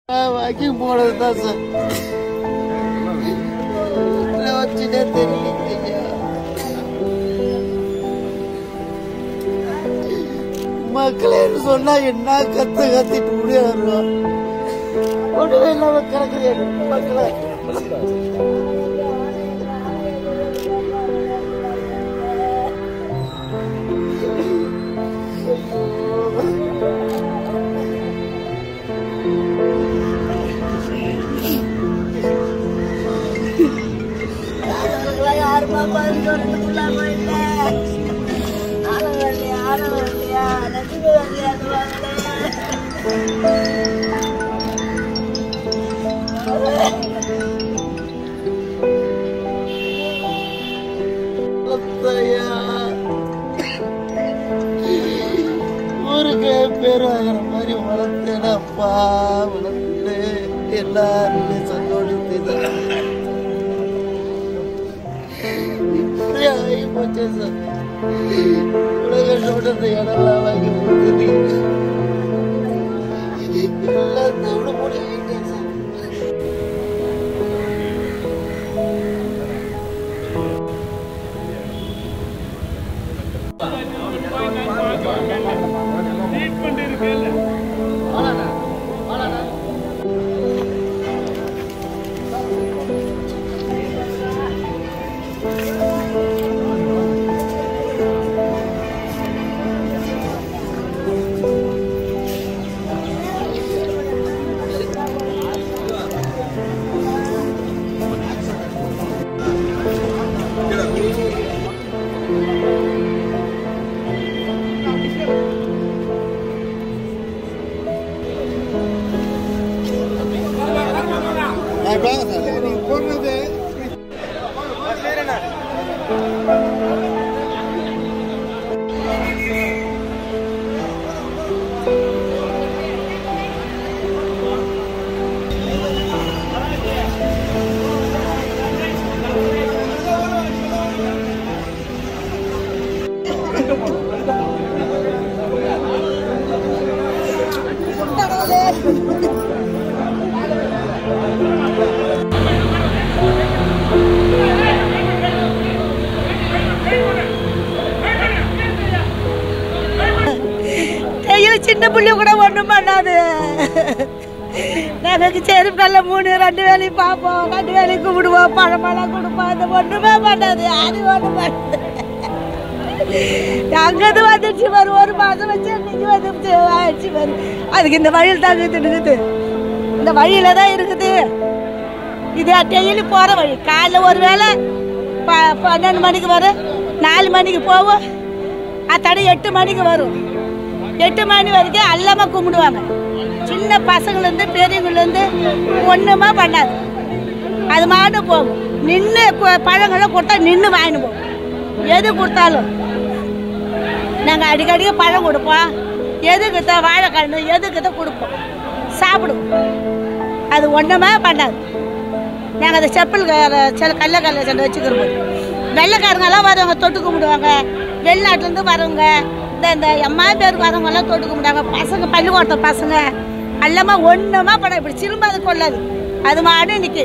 walking போனது தான் sir வீட்டுல வச்சுட்டே தெரியல மக்களேன்னு சொன்னா என்ன கத்து கத்திட்டு முடியாது ஒண்ணுமே இல்லாம கிடக்குது மக்களே யாருமா பதினொன்றுக்குள்ள போயிட்டேன் ஆன வரலையா ஆன வரலையா லட்சுமி வரலையா ஊருக்கு பேர் வாங்குற மாதிரி வளர்த்தேனப்பா வளர்த்து எல்லாருமே சந்தோஷத்தை இப்படி ஆகி போச்சு சார் இவ்வளவு கஷ்டப்பட்டு இந்த இடம்லாம் வாங்கி கொடுத்தது எல்லாத்தோட முடிவிட்டேன் சார் கையில சின்ன புள்ளி கூட ஒண்ணும் பண்ணாது எனக்கு செருப்பு நல்ல மூணு ரெண்டு வேலையும் பார்ப்போம் ரெண்டு வேலையும் கும்பிடுவோம் பழமெல்லாம் கொடுப்போம் அது ஒண்ணுமே பண்ணாது அது ஒண்ணும் பண்ணாது அங்கது வந்துச்சு வரும் ஒரு மாதம் வச்சு இன்னைக்கு வந்துச்சு ஆயிடுச்சு வரும் அதுக்கு இந்த வழியில் தாங்க இருக்குது இந்த வழியில தான் இருக்குது இது டெய்லி போகிற வழி காலைல ஒரு வேளை ப பன்னெண்டு மணிக்கு வரும் நாலு மணிக்கு போவோம் அத்தடை எட்டு மணிக்கு வரும் எட்டு மணி வரைக்கும் எல்லாமே கும்பிடுவாங்க சின்ன பசங்கள்லேருந்து பெரியவங்கலேருந்து ஒன்றுமே பண்ணாது அது மாட்டு போகும் நின்று பழங்களை கொடுத்தா நின்று வாங்கிட்டு போகும் எது கொடுத்தாலும் நாங்கள் அடிக்கடிக்கு பழம் கொடுப்போம் எதுக்கு தான் வாழைக்கண்ணு எதுக்கு தான் கொடுப்போம் சாப்பிடுவோம் அது ஒன்றுமே பண்ணாது நாங்கள் அந்த செப்பல் க- சில கல்ல கல்ல சண்டை வச்சுக்கிறோம் வெள்ளைக்காரங்கெல்லாம் வரவங்க தொட்டு கும்பிடுவாங்க வெளிநாட்டுலேருந்து வரவங்க இந்த இந்த எம்மா பேருக்கு வரவங்க எல்லாம் தொட்டு கும்பிடுவாங்க பசங்க பள்ளிக்கூடத்த பசங்க எல்லாமே ஒன்றுமா பண்ண இப்படி திரும்ப அது கொள்ளாது அது மாடு நிற்கி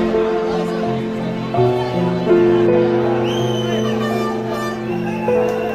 ஆ